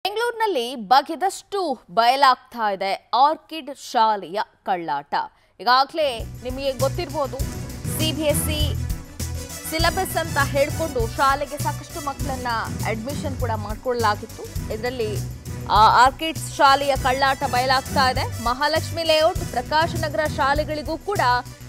ಬೆಂಗಳೂರಿನಲ್ಲಿ ಬಗೆದಷ್ಟು ಬಯಲಾಗ್ತಾ ಇದೆ ಆರ್ಕಿಡ್ ಶಾಲೆಯ ಕಳ್ಳಾಟ ಈಗಾಗಲೇ ನಿಮಗೆ ಗೊತ್ತಿರ್ಬೋದು ಸಿಬಿಎಸ್ಇ ಸಿಲೆಬಸ್ ಅಂತ ಹೇಳಿಕೊಂಡು ಶಾಲೆಗೆ ಸಾಕಷ್ಟು ಮಕ್ಕಳನ್ನ ಅಡ್ಮಿಷನ್ ಕೂಡ ಮಾಡಿಕೊಳ್ಳಲಾಗಿತ್ತು ಇದರಲ್ಲಿ ಆರ್ಕಿಡ್ಸ್ ಶಾಲೆಯ ಕಳ್ಳಾಟ ಬಯಲಾಗ್ತಾ ಇದೆ ಮಹಾಲಕ್ಷ್ಮಿ ಲೇಔಟ್ ಪ್ರಕಾಶ್ ನಗರ ಶಾಲೆಗಳಿಗೂ ಕೂಡ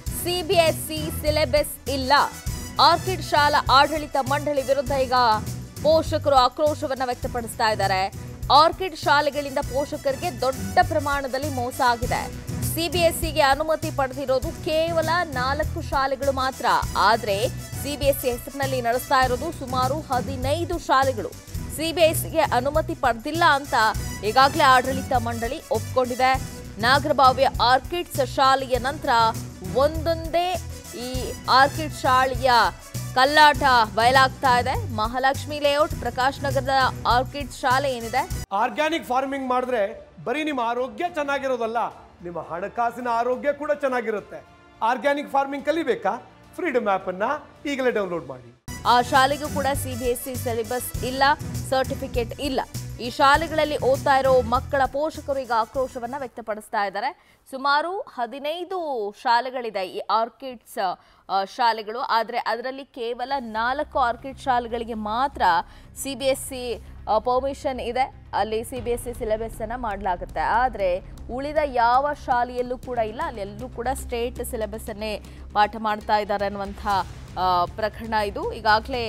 ಸಿಬಿಎಸ್ಇ ಸಿಲೆಬಸ್ ಇಲ್ಲ ಆರ್ಕಿಡ್ ಶಾಲಾ ಆಡಳಿತ ಮಂಡಳಿ ವಿರುದ್ಧ ಈಗ ಪೋಷಕರು ಆಕ್ರೋಶವನ್ನ ವ್ಯಕ್ತಪಡಿಸ್ತಾ ಇದ್ದಾರೆ ಆರ್ಕಿಡ್ ಶಾಲೆಗಳಿಂದ ಪೋಷಕರಿಗೆ ದೊಡ್ಡ ಪ್ರಮಾಣದಲ್ಲಿ ಮೋಸ ಆಗಿದೆ ಸಿಬಿಎಸ್ಇಗೆ ಅನುಮತಿ ಪಡೆದಿರೋದು ಕೇವಲ ನಾಲ್ಕು ಶಾಲೆಗಳು ಮಾತ್ರ ಆದ್ರೆ ಸಿಬಿಎಸ್ಇ ಹೆಸರಿನಲ್ಲಿ ನಡೆಸ್ತಾ ಇರೋದು ಸುಮಾರು ಹದಿನೈದು ಶಾಲೆಗಳು ಸಿಬಿಎಸ್ಇಗೆ ಅನುಮತಿ ಪಡೆದಿಲ್ಲ ಅಂತ ಈಗಾಗಲೇ ಆಡಳಿತ ಮಂಡಳಿ ಒಪ್ಕೊಂಡಿದೆ ನಾಗರಬಾವಿಯ ಆರ್ಕಿಡ್ಸ್ ಶಾಲೆಯ ನಂತರ ಒಂದೊಂದೇ ಈ ಆರ್ಕಿಡ್ ಶಾಲೆಯ ಕಲ್ಲಾಟ ಬಯಲಾಗ್ತಾ ಇದೆ ಮಹಾಲಕ್ಷ್ಮಿ ಲೇಔಟ್ ಪ್ರಕಾಶ್ ನಗರದ ಆರ್ಕಿಡ್ ಶಾಲೆ ಏನಿದೆ ಆರ್ಗ್ಯಾನಿಕ್ ಫಾರ್ಮಿಂಗ್ ಮಾಡಿದ್ರೆ ಬರೀ ನಿಮ್ಮ ಆರೋಗ್ಯ ಚೆನ್ನಾಗಿರೋದಲ್ಲ ನಿಮ್ಮ ಹಣಕಾಸಿನ ಆರೋಗ್ಯ ಕೂಡ ಚೆನ್ನಾಗಿರುತ್ತೆ ಆರ್ಗ್ಯಾನಿಕ್ ಫಾರ್ಮಿಂಗ್ ಕಲಿಬೇಕಾ ಫ್ರೀಡಮ್ ಅನ್ನ ಈಗಲೇ ಡೌನ್ಲೋಡ್ ಮಾಡಿ ಆ ಶಾಲೆಗೂ ಕೂಡ ಸಿಬಿಎಸ್ಇ ಸಿಲೆಬಸ್ ಇಲ್ಲ ಸರ್ಟಿಫಿಕೇಟ್ ಇಲ್ಲ ಈ ಶಾಲೆಗಳಲ್ಲಿ ಓದ್ತಾ ಇರೋ ಮಕ್ಕಳ ಪೋಷಕರು ಈಗ ಆಕ್ರೋಶವನ್ನ ವ್ಯಕ್ತಪಡಿಸ್ತಾ ಇದ್ದಾರೆ ಸುಮಾರು ಹದಿನೈದು ಶಾಲೆಗಳಿದೆ ಈ ಆರ್ಕಿಡ್ಸ್ ಆ, ಶಾಲೆಗಳು ಆದರೆ ಅದರಲ್ಲಿ ಕೇವಲ ನಾಲ್ಕು ಆರ್ಕಿಡ್ ಶಾಲೆಗಳಿಗೆ ಮಾತ್ರ C B S C permission ಇದೆ ಅಲ್ಲಿ C B S C syllabus ಅನ್ನ ಮಾಡಲಾಗುತ್ತೆ ಆದರೆ ಉಳಿದ ಯಾವ ಶಾಲೆಯಲ್ಲೂ ಕೂಡ ಇಲ್ಲ ಅಲ್ಲಿ ಎಲ್ಲರೂ ಕೂಡ ಸ್ಟೇಟ್ ಸಿಲೆಬಸ್ ಅನ್ನೇ ಪಾಠ ಮಾಡ್ತಾ ಇದ್ದಾರೆ ಅನ್ನುವಂಥ ಆ, ಪ್ರಕರಣ ಇದು ಈಗಾಗಲೇ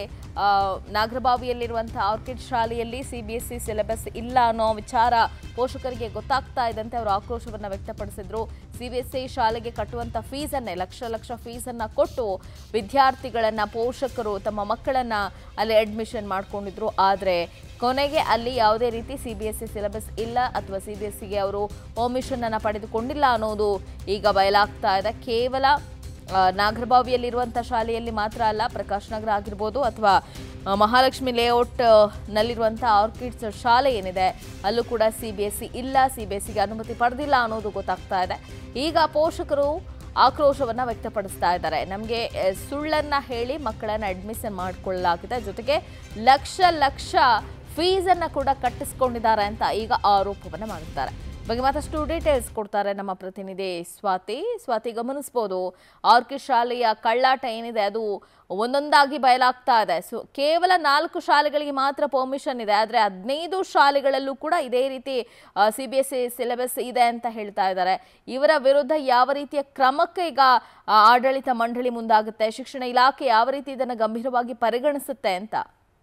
ನಾಗರಬಾವಿಯಲ್ಲಿರುವಂಥ ಆರ್ಕಿಡ್ ಶಾಲೆಯಲ್ಲಿ C B S C syllabus ಇಲ್ಲ ಅನ್ನೋ ವಿಚಾರ ಪೋಷಕರಿಗೆ ಗೊತ್ತಾಗ್ತಾ ಇದ್ದಂತೆ ಅವರು ಆಕ್ರೋಶವನ್ನು ವ್ಯಕ್ತಪಡಿಸಿದ್ರು ಸಿ ಬಿ ಎಸ್ ಸಿ ಶಾಲೆಗೆ ಕಟ್ಟುವಂಥ ಫೀಸನ್ನೇ ಲಕ್ಷ ಲಕ್ಷ ಫೀಸನ್ನು ಕೊಟ್ಟು ವಿದ್ಯಾರ್ಥಿಗಳನ್ನು ಪೋಷಕರು ತಮ್ಮ ಮಕ್ಕಳನ್ನು ಅಲ್ಲಿ ಅಡ್ಮಿಷನ್ ಮಾಡ್ಕೊಂಡಿದ್ರು ಆದರೆ ಕೊನೆಗೆ ಅಲ್ಲಿ ಯಾವುದೇ ರೀತಿ C B S C syllabus ಇಲ್ಲ ಅಥವಾ ಸಿ ಬಿ ಎಸ್ ಸಿಗೆ ಅವರು ಪರ್ಮಿಷನ್ ಅನ್ನು ಪಡೆದುಕೊಂಡಿಲ್ಲ ಅನ್ನೋದು ಈಗ ಬಯಲಾಗ್ತಾ ಇದೆ ಕೇವಲ ಆ, ನಾಗರಬಾವಿಯಲ್ಲಿರುವಂಥ ಶಾಲೆಯಲ್ಲಿ ಮಾತ್ರ ಅಲ್ಲ ಪ್ರಕಾಶ್ ನಗರ ಆಗಿರ್ಬೋದು ಅಥವಾ ಆ, ಮಹಾಲಕ್ಷ್ಮಿ ಲೇಔಟ್ ಆ, ನಲ್ಲಿರುವಂಥ ಆರ್ಕಿಡ್ಸ್ ಶಾಲೆ ಏನಿದೆ ಅಲ್ಲೂ ಕೂಡ ಸಿ ಬಿ ಎಸ್ ಸಿ ಇಲ್ಲ ಸಿ ಬಿ ಎಸ್ ಸಿಗೆ ಅನುಮತಿ ಪಡೆದಿಲ್ಲ ಅನ್ನೋದು ಗೊತ್ತಾಗ್ತಾ ಇದೆ ಈಗ ಪೋಷಕರು ಆಕ್ರೋಶವನ್ನ ವ್ಯಕ್ತಪಡಿಸ್ತಾ ಇದ್ದಾರೆ ನಮಗೆ ಸುಳ್ಳನ್ನ ಹೇಳಿ ಮಕ್ಕಳನ್ನ ಅಡ್ಮಿಷನ್ ಮಾಡಿಕೊಳ್ಳಲಾಗಿದೆ ಜೊತೆಗೆ ಲಕ್ಷ ಲಕ್ಷ ಫೀಸನ್ನು ಕೂಡ ಕಟ್ಟಿಸ್ಕೊಂಡಿದ್ದಾರೆ ಅಂತ ಈಗ ಆರೋಪವನ್ನ ಮಾಡಿದ್ದಾರೆ ಬಗ್ಗೆ ಮತ್ತಷ್ಟು ಡೀಟೇಲ್ಸ್ ಕೊಡ್ತಾರೆ ನಮ್ಮ ಪ್ರತಿನಿಧಿ ಸ್ವಾತಿ ಸ್ವಾತಿ ಗಮನಿಸ್ಬೋದು ಆರ್ಕಿಡ್ ಶಾಲೆಯ ಕಳ್ಳಾಟ ಏನಿದೆ ಅದು ಒಂದೊಂದಾಗಿ ಬಯಲಾಗ್ತಾ ಇದೆ ಸೊ ಕೇವಲ ನಾಲ್ಕು ಶಾಲೆಗಳಿಗೆ ಮಾತ್ರ ಪರ್ಮಿಷನ್ ಇದೆ ಆದರೆ ಹದಿನೈದು ಶಾಲೆಗಳಲ್ಲೂ ಕೂಡ ಇದೇ ರೀತಿ C B S C syllabus ಇದೆ ಅಂತ ಹೇಳ್ತಾ ಇದ್ದಾರೆ ಇವರ ವಿರುದ್ಧ ಯಾವ ರೀತಿಯ ಕ್ರಮಕ್ಕೆ ಈಗ ಆ, ಆಡಳಿತ ಮಂಡಳಿ ಮುಂದಾಗುತ್ತೆ ಶಿಕ್ಷಣ ಇಲಾಖೆ ಯಾವ ರೀತಿ ಇದನ್ನು ಗಂಭೀರವಾಗಿ ಪರಿಗಣಿಸುತ್ತೆ ಅಂತ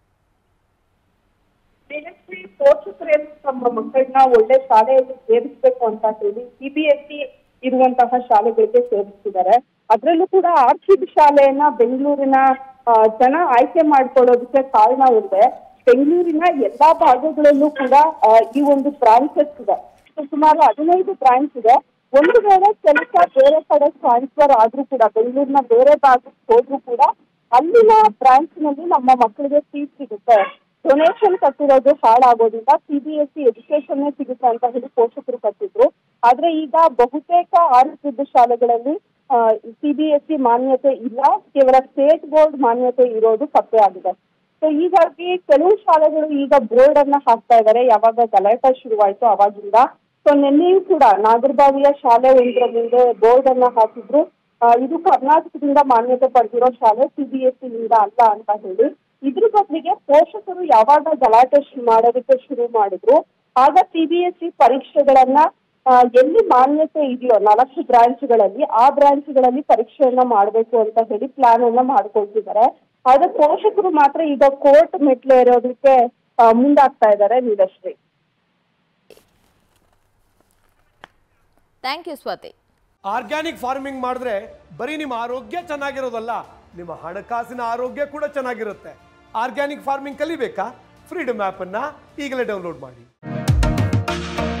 ಮೇಲಕ್ಕೆ ಪೋಷಕರೇನು ತಮ್ಮ ಮಕ್ಕಳನ್ನ ಒಳ್ಳೆ ಶಾಲೆಯಲ್ಲಿ ಸೇರಿಸ್ಬೇಕು ಅಂತ ಹೇಳಿ ಸಿಬಿಎಸ್ಇ ಇರುವಂತಹ ಶಾಲೆಗಳಿಗೆ ಸೇರಿಸ್ತಿದ್ದಾರೆ ಅದ್ರಲ್ಲೂ ಕೂಡ ಆರ್ಕಿಡ್ ಶಾಲೆಯನ್ನ ಬೆಂಗಳೂರಿನ ಆ, ಜನ ಆಯ್ಕೆ ಮಾಡ್ಕೊಳ್ಳೋದಕ್ಕೆ ಕಾರಣ ಇದೆ ಬೆಂಗಳೂರಿನ ಎಲ್ಲಾ ಭಾಗಗಳಲ್ಲೂ ಕೂಡ ಆ, ಈ ಒಂದು ಬ್ರಾಂಚಸ್ ಇದೆ So, ಸುಮಾರು ಹದಿನೈದು ಬ್ರಾಂಚ್ ಇದೆ ಒಂದು ವೇಳೆ ಕೆಲಸ ಬೇರೆ ಕಡೆ ಟ್ರಾನ್ಸ್ಫರ್ ಆದ್ರೂ ಕೂಡ ಬೆಂಗಳೂರಿನ ಬೇರೆ ಭಾಗಕ್ಕೆ ಹೋದ್ರೂ ಕೂಡ ಅಲ್ಲಿನ ಬ್ರಾಂಚ್ ನಲ್ಲಿ ನಮ್ಮ ಮಕ್ಕಳಿಗೆ ಸೀಟ್ ಸಿಗುತ್ತೆ ಡೊನೇಷನ್ ಕಟ್ಟಿರೋದು ಹಾಳಾಗೋದ್ರಿಂದ ಸಿಬಿಎಸ್ಇ ಎಜುಕೇಶನ್ ಸಿಗುತ್ತೆ ಅಂತ ಹೇಳಿ ಪೋಷಕರು ಕಟ್ಟಿದ್ರು ಆದ್ರೆ ಈಗ ಬಹುತೇಕ ಆರಿಸಿದ್ದ ಶಾಲೆಗಳಲ್ಲಿ ಸಿಬಿಎಸ್ಇ ಮಾನ್ಯತೆ ಇಲ್ಲ ಕೇವಲ ಸ್ಟೇಟ್ ಬೋರ್ಡ್ ಮಾನ್ಯತೆ ಇರೋದು ಪತ್ತೆ ಆಗಿದೆ ಸೊ ಹೀಗಾಗಿ ಕೆಲವು ಶಾಲೆಗಳು ಈಗ ಬೋರ್ಡ್ ಅನ್ನ ಹಾಕ್ತಾ ಇದ್ದಾರೆ ಯಾವಾಗ ಗಲಾಟೆ ಶುರುವಾಯ್ತು ಅವಾಗಿಂದ ಸೊ ನಿನ್ನೆಯೂ ಕೂಡ ನಾಗರಬಾವಿಯ ಶಾಲೆ ಒಂದರ ಮುಂದೆ ಬೋರ್ಡ್ ಅನ್ನ ಹಾಕಿದ್ರು ಆ, ಇದು ಕರ್ನಾಟಕದಿಂದ ಮಾನ್ಯತೆ ಪಡೆದಿರೋ ಶಾಲೆ ಸಿಬಿಎಸ್ಇ ಇಂದ ಅಲ್ಲ ಅಂತ ಹೇಳಿ ಇದ್ರ ಬದಲಿಗೆ ಪೋಷಕರು ಯಾವಾಗ ಗಲಾಟೆ ಶು- ಮಾಡೋದಕ್ಕೆ ಶುರು ಮಾಡಿದ್ರು ಆಗ ಸಿಬಿಎಸ್ಇ ಪರೀಕ್ಷೆಗಳನ್ನ ಆ, ಎಲ್ಲಿ ಮಾನ್ಯತೆ ಇದೆಯೋ ನಾಲ್ಕು ಬ್ರಾಂಚ್ಗಳಲ್ಲಿ ಆ ಬ್ರಾಂಚ್ಗಳಲ್ಲಿ ಪರೀಕ್ಷೆಯನ್ನ ಮಾಡಬೇಕು ಅಂತ ಹೇಳಿ ಪ್ಲಾನ್ ಅನ್ನ ಮಾಡ್ಕೊಳ್ತಿದ್ದಾರೆ ಆದ್ರೆ ಪೋಷಕರು ಮಾತ್ರ ಈಗ ಕೋರ್ಟ್ ಮೆಟ್ಲು ಇರೋದಕ್ಕೆ ಆ, ಮುಂದಾಗ್ತಾ ಇದ್ದಾರೆ Neelashree thank you Swati organic farming ಮಾಡಿದ್ರೆ ಬರೀ ನಿಮ್ಮ ಆರೋಗ್ಯ ಚೆನ್ನಾಗಿರೋದಲ್ಲ ನಿಮ್ಮ ಹಣಕಾಸಿನ ಆರೋಗ್ಯ ಕೂಡ ಚೆನ್ನಾಗಿರುತ್ತೆ ಆರ್ಗ್ಯಾನಿಕ್ ಫಾರ್ಮಿಂಗ್ ಕಲಿಬೇಕಾ ಫ್ರೀಡಮ್ ಅನ್ನ ಈಗಲೇ ಡೌನ್ಲೋಡ್ ಮಾಡಿ